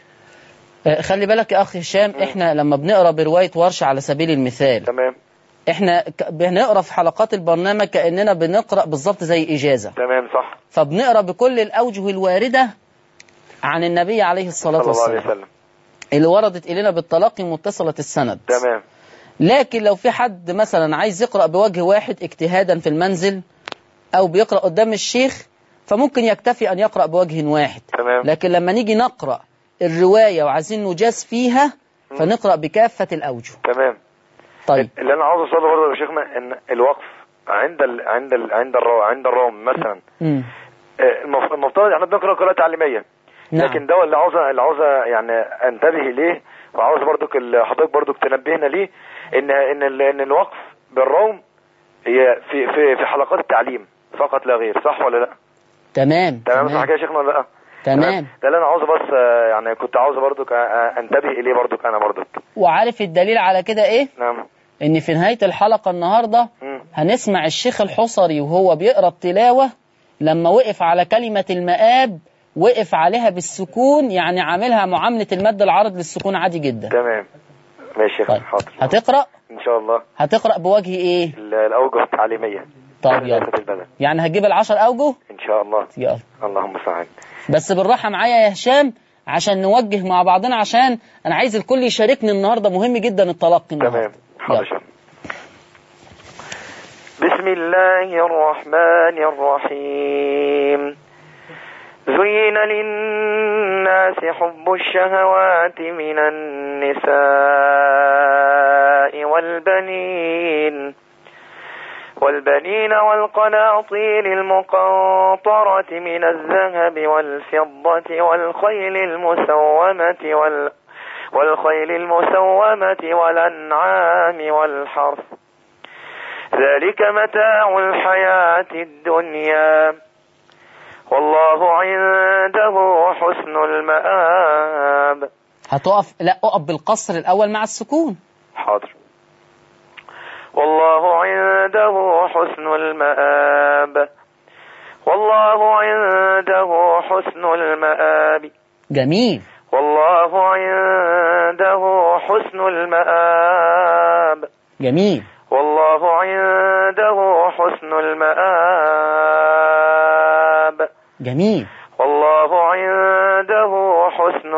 آه، خلي بالك يا أخ هشام إحنا لما بنقرأ برواية ورش على سبيل المثال تمام إحنا ك- بنقرأ في حلقات البرنامج كأننا بنقرأ بالظبط زي إجازة تمام صح فبنقرأ بكل الأوجه الواردة عن النبي عليه الصلاة صلى الله عليه والسلام وسلم اللي وردت إلينا بالتلقي متصلة السند تمام لكن لو في حد مثلا عايز يقرأ بوجه واحد اجتهادا في المنزل أو بيقرأ قدام الشيخ فممكن يكتفي أن يقرأ بوجه واحد تمام لكن لما نيجي نقرأ الرواية وعايزين نجاز فيها فنقرأ بكافة الأوجه تمام طيب اللي انا عاوز اوصله برضه يا شيخنا ان الوقف عند ال... عند ال... عند الرو... عند الروم مثلا مم. آه، المف- المفترض احنا بنقرا قراءه تعليميه نعم. لكن ده اللي عاوز اللي عاوز يعني انتبه ليه وعاوز برضك ال- حضرتك برضك تنبهنا ليه ان ان ال... ان الوقف بالروم هي في في في حلقات التعليم فقط لا غير صح ولا لا تمام تمام صح تمام كده يا شيخنا ولا لا تمام ده اللي انا عاوز بس آه، يعني كنت عاوز برضك آه، انتبه اليه برضك انا برضك وعارف الدليل على كده إيه؟ نعم إن في نهاية الحلقة النهاردة مم. هنسمع الشيخ الحصري وهو بيقرأ التلاوة لما وقف على كلمة المآب وقف عليها بالسكون يعني عاملها معاملة المد العارض للسكون عادي جدا تمام ماشي يا طيب شيخنا حاضر هتقرأ ان شاء الله هتقرأ بوجه ايه ال- الاوجه التعليميه طب يلا دراسة البدن يعني هتجيب العشر اوجه ان شاء الله يلا اللهم صل بس بالراحة معايا يا هشام عشان نوجه مع بعضنا عشان انا عايز الكل يشاركني النهاردة مهم جدا التلقي تمام النهاردة حاضر يلا. شيخ. بسم الله الرحمن الرحيم زين للناس حب الشهوات من النساء والبنين والبنين والقناطير المقنطرة من الذهب والفضة والخيل المسومة وال والخيل المسومة والأنعام والحرث ذلك متاع الحياة الدنيا والله عنده حسن المآب هتقف لا اقف بالقصر الاول مع السكون حاضر والله عنده حسن المآب والله عنده حسن المآب جميل والله عنده حسن المآب جميل والله عنده حسن المآب جميل والله عنده حسن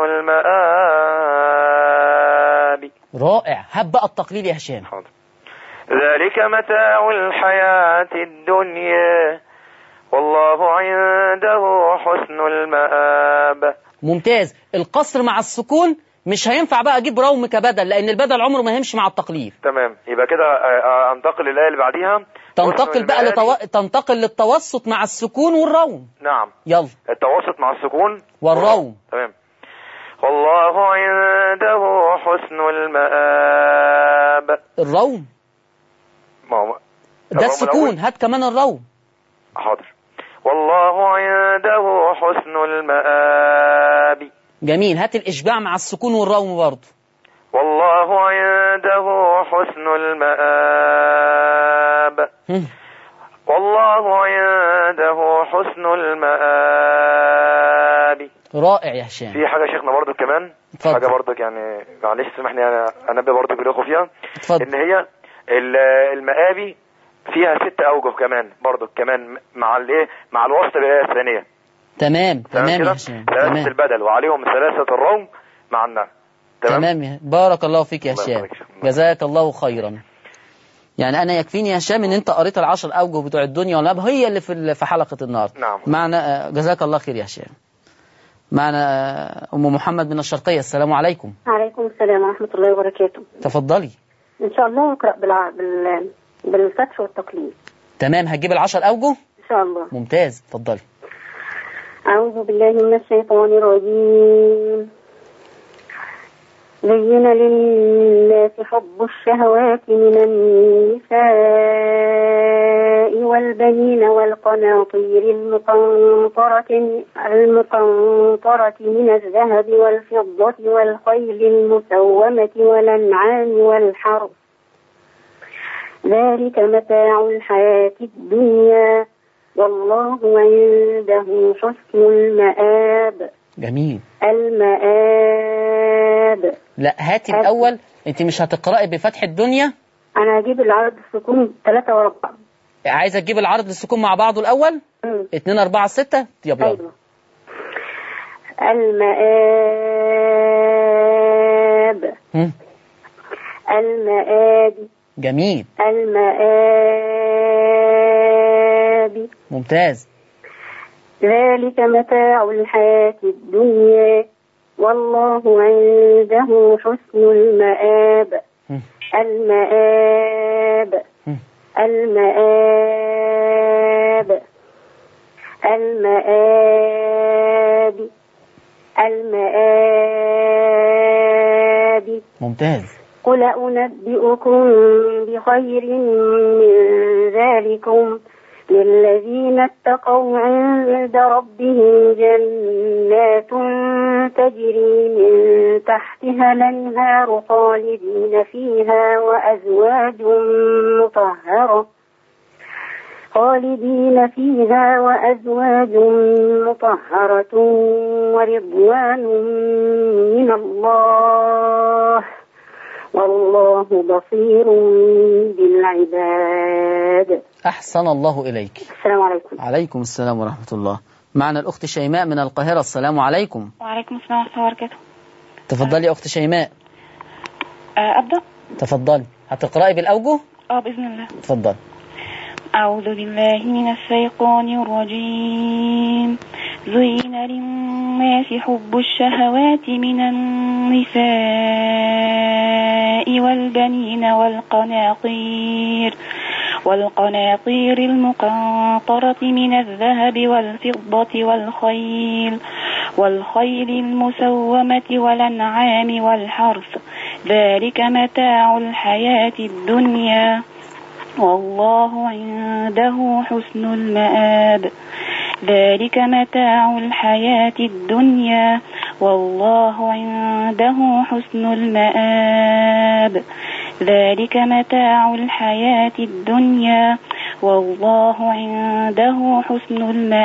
المآب رائع هب بقى التقليل يا هشام حاضر ذلك متاع الحياة الدنيا والله عنده حسن المآب ممتاز القصر مع السكون مش هينفع بقى اجيب روم كبدل لان البدل عمره ما هيمشي مع التقليل تمام يبقى كده آه، آه، انتقل للآية اللي بعديها تنتقل حسن بقى المآب. لتو... تنتقل للتوسط مع السكون والروم نعم يلا التوسط مع السكون والروم تمام والله عنده حسن المآب الروم ما هو ده الروم السكون الأول؟ هات كمان الروم حاضر والله عنده حسن المآب جميل هات الاشباع مع السكون والروم برضه والله عنده حسن المآب هم. والله عنده حسن المآب رائع يا هشام في حاجة يا شيخنا برضو كمان اتفضل. حاجة برضو يعني معلش سامحني أنا أنبه برضو بالأخو فيها اتفضل إن هي ال- المآبي فيها ست أوجه كمان برضو كمان مع الإيه مع الوسط بالآية الثانية تمام تمام يا كده هشام ثلاثة تمام البدل وعليهم ثلاثة الروم مع النعم تمام يا بارك الله فيك يا الله هشام يبارك فيك. جزاك الله خيرا يعني انا يكفيني يا هشام ان انت قريت العشر اوجه بتوع الدنيا والنبي هي اللي في ال- في حلقه النهارده نعم. معنا آه، جزاك الله خير يا هشام معنا آه، ام محمد من الشرقيه السلام عليكم عليكم السلام ورحمة الله وبركاته تفضلي إن شاء الله نقرأ بالع... بال... بالفتح والتقليد تمام هتجيب العشر اوجه إن شاء الله ممتاز اتفضلي أعوذ بالله من الشيطان الرجيم زين للناس حب الشهوات من النساء والبنين والقناطير المقنطرة المقنطرة من الذهب والفضة والخيل المسومة والأنعام والحرث ذلك متاع الحياة الدنيا والله عنده حسن المآب جميل المآب لا هاتي هاتي. الاول انت مش هتقراي بفتح الدنيا أنا هجيب العرض السكون ثلاثة وأربعة عايزه تجيب العرض للسكون مع بعضه الاول مم. اتنين اربعة ستة يلا يلا أيوة المآب هم. المآب جميل المآب ممتاز ذلك متاع الحياة الدنيا والله عنده حسن المآب هم. المآب هم. المآب المآب المآب ممتاز قل أنبئكم بخير من ذلكم للذين اتقوا عند ربهم جنات تجري من تحتها الأنهار خالدين فيها وأزواج مطهرة خالدين فيها وأزواج مطهرة ورضوان من الله والله بصير بالعباد احسن الله اليك السلام عليكم عليكم السلام ورحمة الله معنا الأخت شيماء من القاهرة السلام عليكم وعليكم السلام ورحمة الله وبركاته تفضلي يا أخت شيماء آه، أبدأ؟ تفضلي هتقرأي بالأوجه اه بإذن الله تفضل أعوذ بالله من الشيطان الرجيم زين للناس حب الشهوات من النساء والبنين والقناطير والقناطير المقنطرة من الذهب والفضة والخيل والخيل المسومة والأنعام والحرث ذلك متاع الحياة الدنيا والله عنده حسن المآب ذلك متاع الحياة الدنيا والله عنده حسن المآب ذلك متاع الحياة الدنيا والله عنده حسن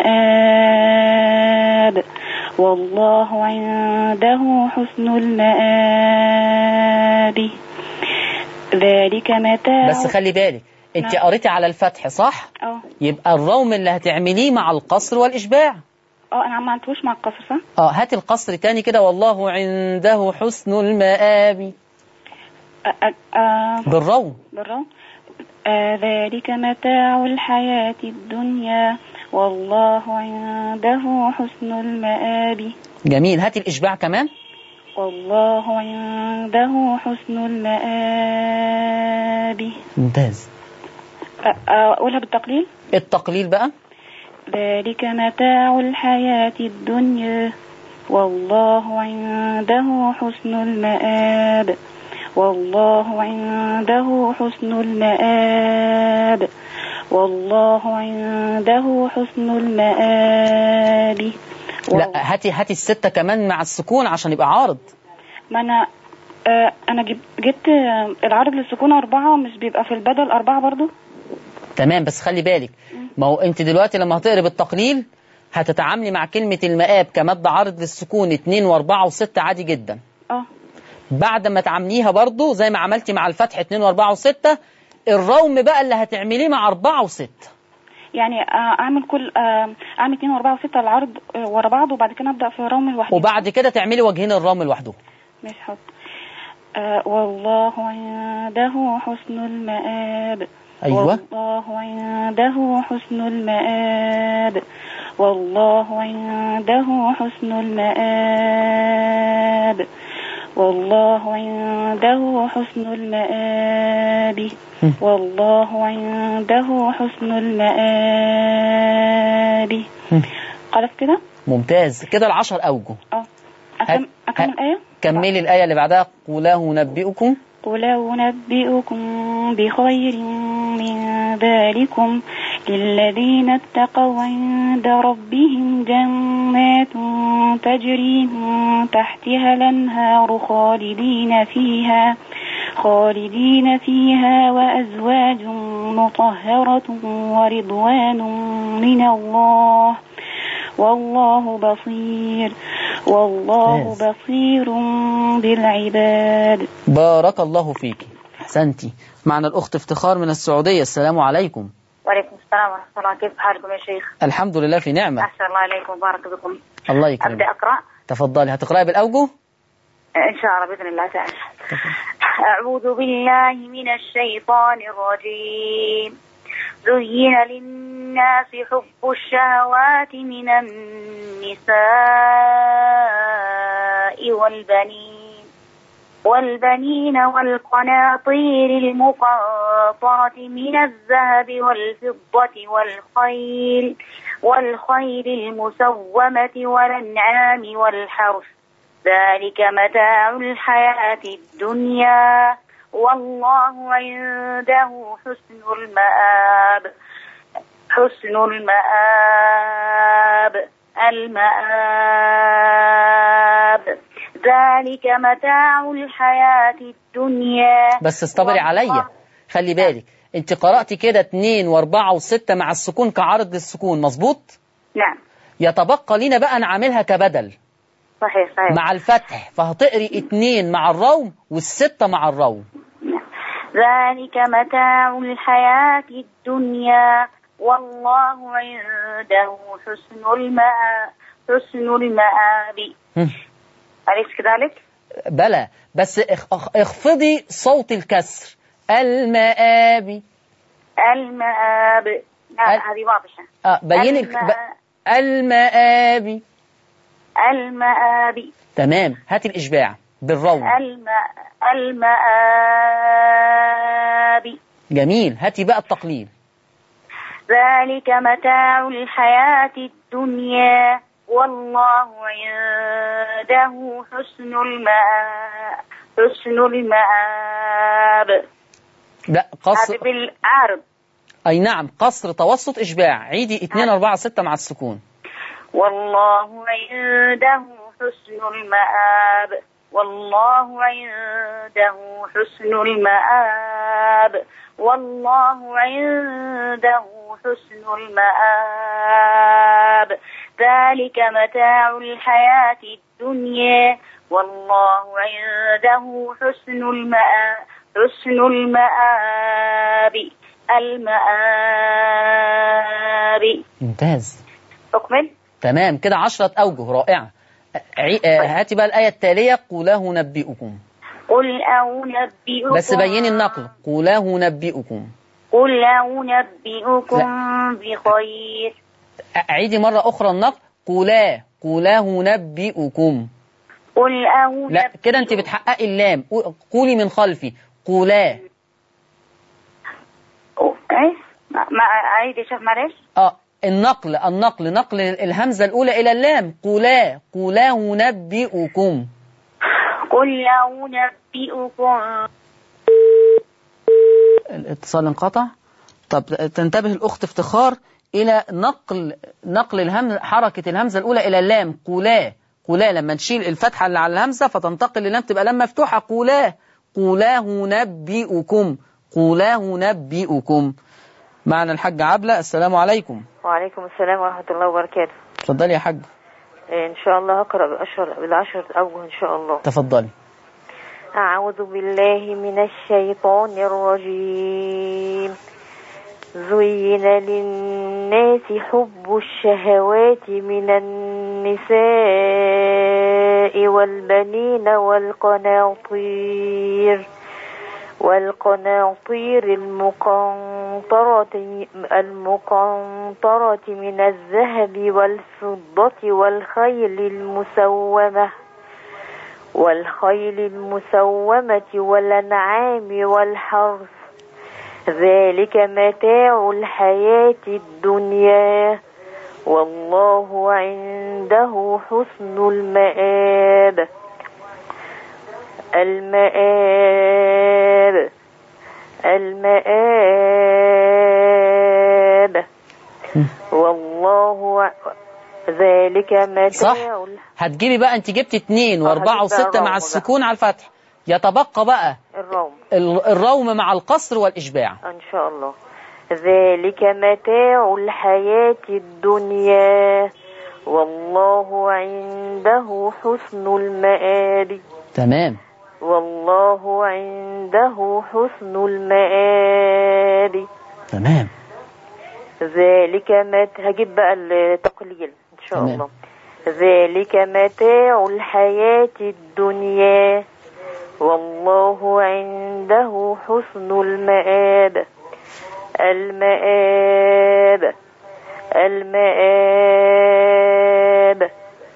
المآب والله عنده حسن المآب ذلك متاع بس خلي بالك انت نعم. قريتي على الفتح صح اه يبقى الروم اللي هتعمليه مع القصر والإشباع اه انا ما عملتوش مع القصر صح؟ اه هات القصر تاني كده والله عنده حسن المآب آه، آه، آه، بالروم بالروم آه، ذلك متاع الحياة الدنيا والله عنده حسن المآب جميل هات الإشباع كمان والله عنده حسن المآب ممتاز آه، آه، أقولها بالتقليل التقليل بقى ذلك متاع الحياة الدنيا والله عنده حسن المآب والله عنده حسن المآب والله عنده حسن المآب لا هاتي هاتي الستة كمان مع السكون عشان يبقى عارض ما أنا آه أنا جب- جبت آه، العرض للسكون أربعة مش بيبقى في البدل أربعة برضو تمام بس خلي بالك ما هو انت دلوقتي لما هتقري بالتقليل هتتعاملي مع كلمة المآب كمادة عارض للسكون اتنين واربعة وستة عادي جدا اه بعد ما تعمليها برضو زي ما عملتي مع الفتح اتنين واربعة وستة الروم بقى اللي هتعمليه مع أربعة وستة يعني آه، أعمل كل آه، أعمل اتنين وأربعة وستة العرض آه، ورا بعض وبعد كده أبدأ في روم لوحدي وبعد كده تعملي وجهين الروم لوحده مش حط آه والله عنده حسن المآب أيوة والله عنده حسن المآب والله عنده حسن المآب والله عنده حسن المآب هم. والله عنده حسن المآب هم. خلاص كده؟ ممتاز كده العشر أوجه اه أكمل, أكمل الآية؟ كملي الآية اللي بعدها قل أنبئكم قل أنبئكم بخير من ذلكم للذين اتقوا عند ربهم جنات تجري من تحتها الأنهار خالدين فيها خالدين فيها وأزواج مطهرة ورضوان من الله والله بصير والله ممتاز. بصير بالعباد بارك الله فيك أحسنتي معنا الأخت افتخار من السعودية السلام عليكم وعليكم السلام ورحمة الله كيف حالكم يا شيخ الحمد لله في نعمة أحسن الله إليكم وبارك بكم الله أبدأ يكرمك أقرأ تفضلي هتقرأي بالأوجه إن شاء الله بإذن الله تعالى أعوذ بالله من الشيطان الرجيم زين للناس حب الشهوات من النساء والبنين والبنين والقناطير المقنطرة من الذهب والفضة والخيل والخيل المسومة والأنعام والحرث ذلك متاع الحياة الدنيا والله عنده حسن المآب حسن المآب المآب ذلك متاع الحياة الدنيا بس اصطبري عليا خلي بالك انت قرأتي كده اتنين واربعة وستة مع السكون كعرض للسكون مظبوط نعم يتبقى لينا بقى نعملها كبدل صحيح صحيح مع الفتح فهتقري اتنين مع الروم والستة مع الروم ذلك متاع الحياة الدنيا والله عنده حسن المآب حسن المآب هم. أليس كذلك؟ بلى بس اخ- اخ- اخفضي صوت الكسر المآبي المآب نعم ال- هذه واضحة اه بيني ب... المآ- المآبي المآب تمام هات الإشباع بالروم الماء المآب جميل هاتي بقى التقليل ذلك متاع الحياة الدنيا والله عنده حسن المآب حسن المآب لا قصر هذه بالعرض أي نعم قصر توسط إشباع عيدي 2 4 6 مع السكون والله عنده حسن المآب والله عنده حسن المآب والله عنده حسن المآب ذلك متاع الحياة الدنيا والله عنده حسن المآب حسن المآب المآب ممتاز أكمل تمام كده عشرة أوجه رائعة عي- آه، هاتي بقى الآية التالية قوله نبئكم قل أنبئكم بس بيني النقل قوله نبئكم قل أنبئكم بخير أعيدي مرة أخرى النقل قولا قوله نبئكم قل لا كده أنت بتحققي اللام قو- قولي من خلفي قولا إيه ما ما- أعيد يا شيخ معلش اه النقل النقل نقل الهمزة الأولى إلى اللام قولا قوله نبئكم قل أنبئكم الاتصال انقطع طب تنتبه الأخت افتخار إلى نقل نقل الهمزة حركة الهمزة الأولى إلى اللام قولا قولا لما نشيل الفتحة اللي على الهمزة فتنتقل للام تبقى لام مفتوحة قولا قولاه نبئكم قولاه نبئكم معنا الحاج عبلة السلام عليكم وعليكم السلام ورحمة الله وبركاته اتفضلي يا حاج إن شاء الله هقرأ بالعشر بالعشر أوجه إن شاء الله تفضلي أعوذ بالله من الشيطان الرجيم زين للناس حب الشهوات من النساء والبنين والقناطير والقناطير المقنطرة المقنطرة من الذهب والفضة والخيل المسومة والخيل المسومة والأنعام والحرث ذلك متاع الحياة الدنيا والله عنده حسن المآب المآب المآب والله ع- ذلك متاع صح ال- هتجيبي بقى انت جبت اتنين واربعة هجيب بقى وستة الروم مع بقى. السكون على الفتح يتبقى بقى الروم ال- الروم مع القصر والإشباع إن شاء الله ذلك متاع الحياة الدنيا والله عنده حسن المآب تمام والله عنده حسن المآب تمام ذلك مت هجيب بقى التقليل إن شاء تمام. الله ذلك متاع الحياة الدنيا والله عنده حسن المآب المآب المآب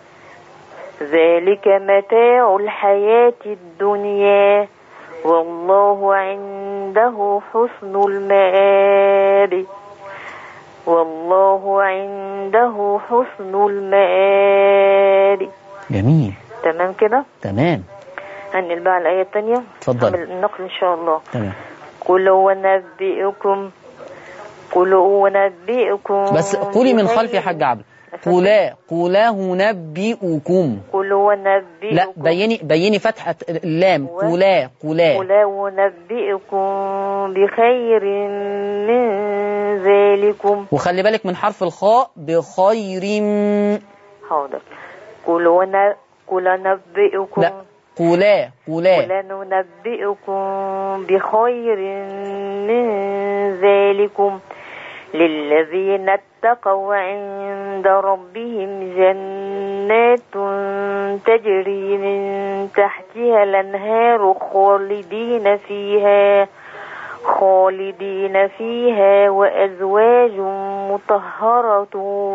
ذلك متاع الحياة الدنيا والله عنده حسن المآب والله عنده حسن المآب جميل تمام كده تمام هنقل بقى الآية التانية اتفضلي. هعمل النقل إن شاء الله تمام قل ونبئكم قل ونبئكم بس قولي من بخير- خلف يا حاج عبد قولا قولاه نبئكم قل ونبئكم لا بيني بيني فتحة اللام قولا قولا قل ونبئكم بخير من ذلكم وخلي بالك من حرف الخاء بخير حاضر قل ون قل نبئكم لا قولا قولا قل ننبئكم بخير من ذلكم للذين اتقوا عند ربهم جنات تجري من تحتها الأنهار خالدين فيها خالدين فيها وأزواج مطهرة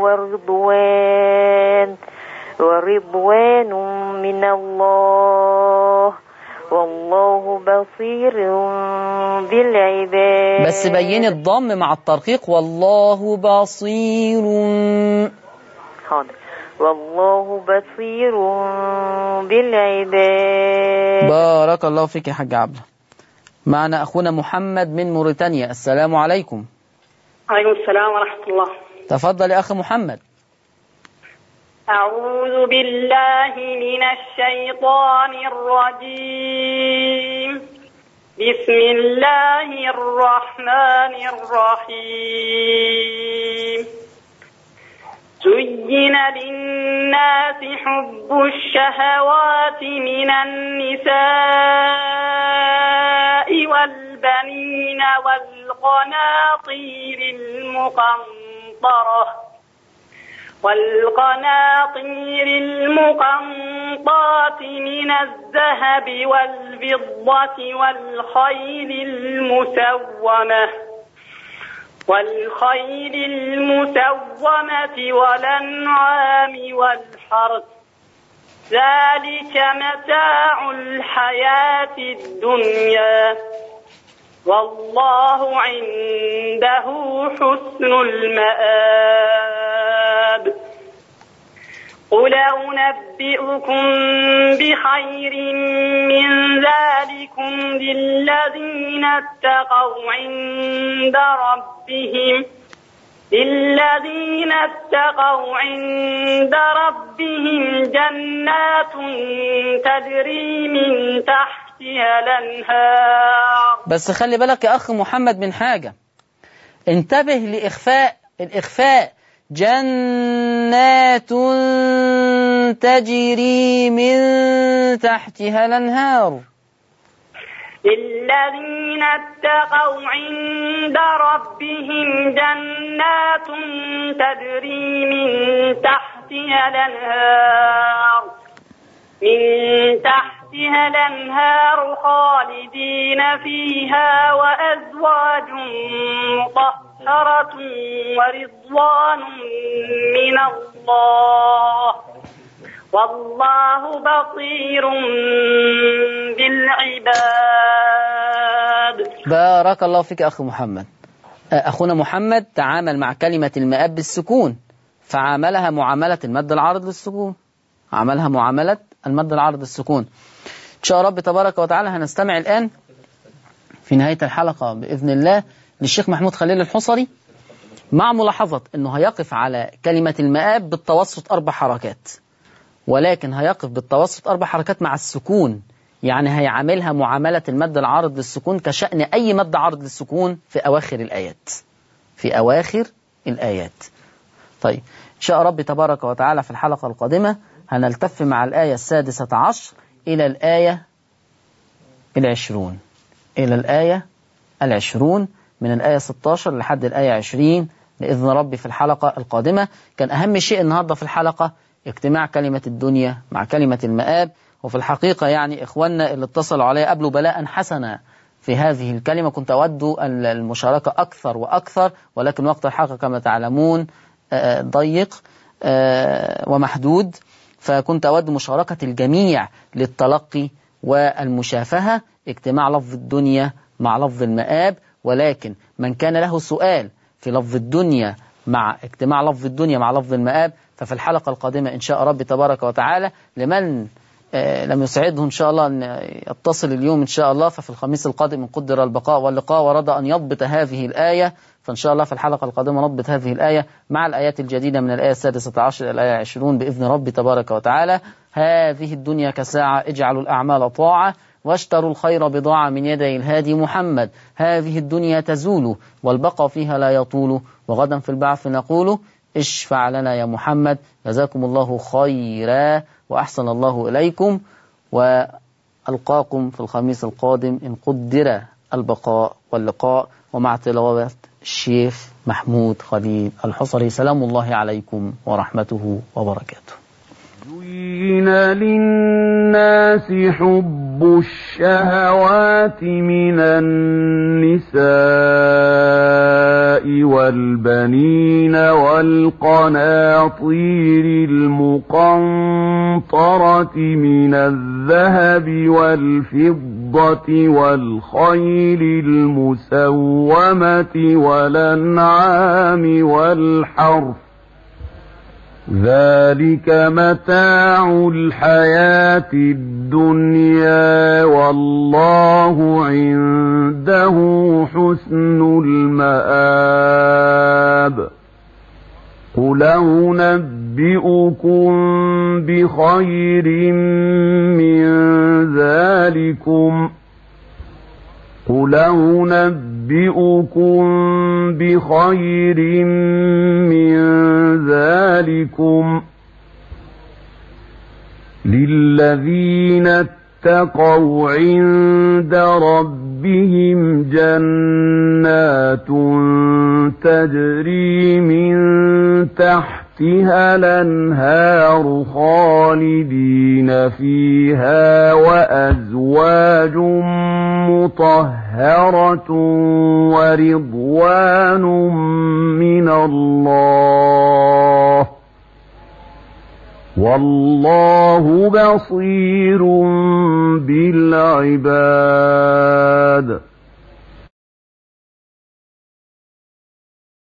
ورضوان ورضوان من الله والله بصير بالعباد بس بيني الضم مع الترقيق والله بصير حاضر والله بصير بالعباد بارك الله فيك يا حاج عبد معنا أخونا محمد من موريتانيا السلام عليكم عليكم السلام ورحمة الله تفضل يا أخي محمد أعوذ بالله من الشيطان الرجيم بسم الله الرحمن الرحيم زين للناس حب الشهوات من النساء والبنين والقناطير المقنطرة والقناطير المقنطرة من الذهب والفضة والخيل المسومة والخيل المسومة والأنعام والحرث ذلك متاع الحياة الدنيا والله عنده حسن المآب قل أنبئكم بخير من ذلكم للذين اتقوا عند ربهم للذين اتقوا عند ربهم جنات تجري من تحتها الأنهار بس خلي بالك يا أخ محمد من حاجة انتبه لإخفاء الإخفاء جنات تجري من تحتها الأنهار للذين اتقوا عند ربهم جنات تجري من تحتها الأنهار من تحتها الأنهار خالدين فيها وأزواج مطهرة ورضوان من الله والله بصير بالعباد بارك الله فيك أخي محمد أخونا محمد تعامل مع كلمة المآب بالسكون فعاملها معاملة المد العارض للسكون عملها معاملة المد العارض للسكون إن شاء رب تبارك وتعالى هنستمع الآن في نهاية الحلقة بإذن الله للشيخ محمود خليل الحصري مع ملاحظة أنه هيقف على كلمة المآب بالتوسط أربع حركات ولكن هيقف بالتوسط أربع حركات مع السكون يعني هيعاملها معاملة المد العارض للسكون كشأن أي مد عارض للسكون في أواخر الآيات في أواخر الآيات طيب إن شاء رب تبارك وتعالى في الحلقة القادمة هنلتف مع الآية السادسة عشر إلى الآية العشرون إلى الآية العشرون من الآية 16 لحد الآية 20 بإذن ربي في الحلقة القادمة كان أهم شيء النهاردة في الحلقة اجتماع كلمة الدنيا مع كلمة المآب وفي الحقيقة يعني إخواننا اللي اتصلوا علي قبلوا بلاء حسنا في هذه الكلمة كنت أود المشاركة أكثر وأكثر ولكن وقت الحلقة كما تعلمون ضيق ومحدود فكنت أود مشاركة الجميع للتلقي والمشافهة اجتماع لفظ الدنيا مع لفظ المآب ولكن من كان له سؤال في لفظ الدنيا مع اجتماع لفظ الدنيا مع لفظ المآب ففي الحلقة القادمة إن شاء رب تبارك وتعالى لمن لم يسعده إن شاء الله أن يتصل اليوم إن شاء الله ففي الخميس القادم إن قدر البقاء واللقاء ورد أن يضبط هذه الآية فإن شاء الله في الحلقة القادمة نضبط هذه الآية مع الآيات الجديدة من الآية السادسة عشر إلى الآية عشرون بإذن رب تبارك وتعالى هذه الدنيا كساعة اجعلوا الأعمال طاعة واشتروا الخير بضاعة من يدي الهادي محمد هذه الدنيا تزول والبقى فيها لا يطول وغدا في البعث نقول اشفع لنا يا محمد جزاكم الله خيرا وأحسن الله إليكم وألقاكم في الخميس القادم إن قدر البقاء واللقاء ومع تلاوة الشيخ محمود خليل الحصري سلام الله عليكم ورحمته وبركاته زين للناس حب الشهوات من النساء والبنين والقناطير المقنطرة من الذهب والفضة والخيل المسومة والأنعام والحرث ذلك متاع الحياة الدنيا والله عنده حسن المآب قل أنبئكم بخير من ذلكم قل أنبئكم بخير من ذلكم للذين اتقوا عند ربهم جنات تجري من تحتها الانهار خالدين فيها وازواج مطهره ورضوان من الله والله بصير بالعباد